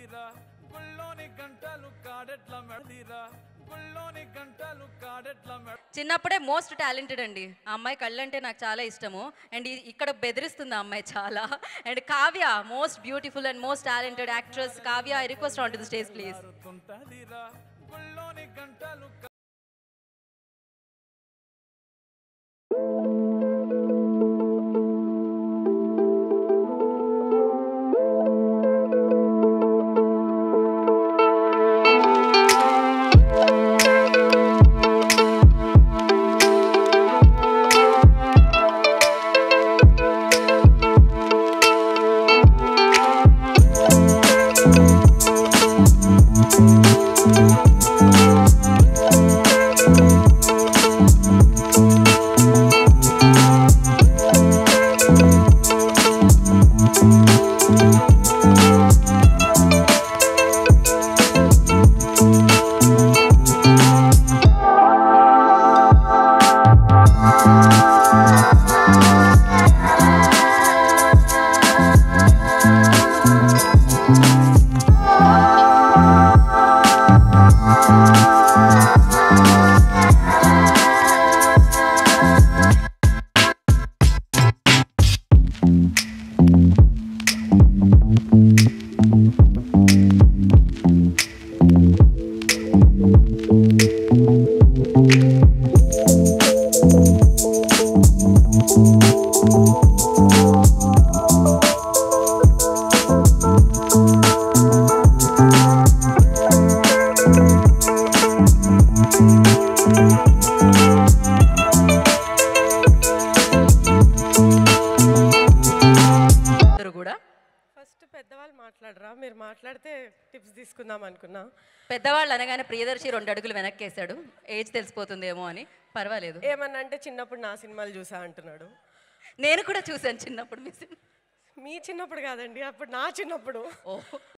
మెడదీరా గుళ్ళోని గంటలు కాడెట్ల మెడదీరా గుళ్ళోని గంటలు కాడెట్ల మెడ చిన్నప్పుడే మోస్ట్ టాలెంటెడ్ అండి ఆ అమ్మాయి కళ్ళంటే నాకు చాలా ఇష్టము అండ్ ఈ- ఇక్కడ బెదిరిస్తుంది ఆ అమ్మాయి చాలా and Kavya most beautiful and most talented actress Kavya I request on to the stage please తుంటదిరా గుళ్ళోని గంటలు ఇద్దరు కూడా ఫస్ట్ పెద్దవాళ్ళు మాట్లాడరా మీరు మాట్లాడితే టిప్స్ తీసుకుందాం అనుకున్నా పెద్దవాళ్ళు అనగానే ప్రియదర్శి రెండు అడుగులు వెనక్కేశాడు ఏజ్ తెలిసిపోతుందేమో అని పర్వాలేదు ఏమన్నా అంటే చిన్నప్పుడు నా సినిమాలు చూసా అంటున్నాడు నేను కూడా చూశాను చిన్నప్పుడు మీ సినిమా మీ చిన్నప్పుడు కాదండి అప్పుడు నా చిన్నప్పుడు ఓ